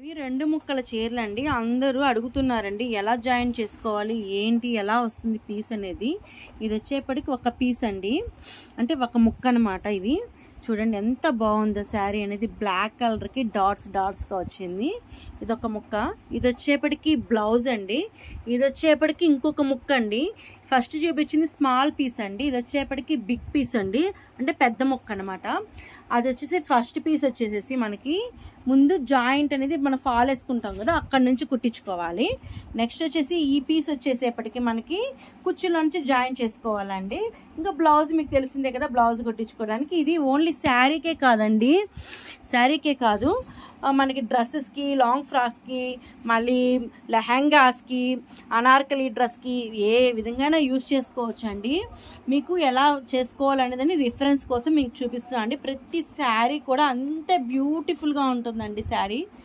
ఇవి రెండు ముక్కల చీరలు అండి అందరూ అడుగుతున్నారండి ఎలా జాయిన్ చేసుకోవాలి ఏంటి ఎలా వస్తుంది పీస్ అనేది ఇది వచ్చేప్పటికి ఒక పీస్ అండి అంటే ఒక ముక్క అనమాట ఇవి చూడండి ఎంత బాగుందో శారీ అనేది బ్లాక్ కలర్కి డాట్స్ డాట్స్గా వచ్చింది ఇది ఒక ముక్క ఇది వచ్చేప్పటికి బ్లౌజ్ అండి ఇది వచ్చేప్పటికి ఇంకొక ముక్క అండి ఫస్ట్ చూపించింది స్మాల్ పీస్ అండి ఇది వచ్చేప్పటికి బిగ్ పీస్ అండి అంటే పెద్ద ముక్క అనమాట అది వచ్చేసి ఫస్ట్ పీస్ వచ్చేసేసి మనకి ముందు జాయింట్ అనేది మనం ఫాల్ వేసుకుంటాం కదా అక్కడ నుంచి కుట్టించుకోవాలి నెక్స్ట్ వచ్చేసి ఈ పీస్ వచ్చేసేపటికి మనకి కుచ్చుల నుంచి జాయిన్ చేసుకోవాలండి ఇంకా బ్లౌజ్ మీకు తెలిసిందే కదా బ్లౌజ్ కుట్టించుకోవడానికి ఇది ఓన్లీ శారీకే కాదండి శారీకే కాదు ఆ, మనకి డ్రెస్సెస్కి లాంగ్ ఫ్రాక్స్కి మళ్ళీ లెహంగాస్కి అనార్కలి డ్రెస్కి ఏ విధంగా యూస్ చేసుకోవచ్చు అండి మీకు ఎలా చేసుకోవాలనేదని రిఫరెన్స్ కోసం మీకు చూపిస్తున్నాను అండి ప్రతి శారీ కూడా అంతే బ్యూటిఫుల్గా ఉంటుందండి శారీ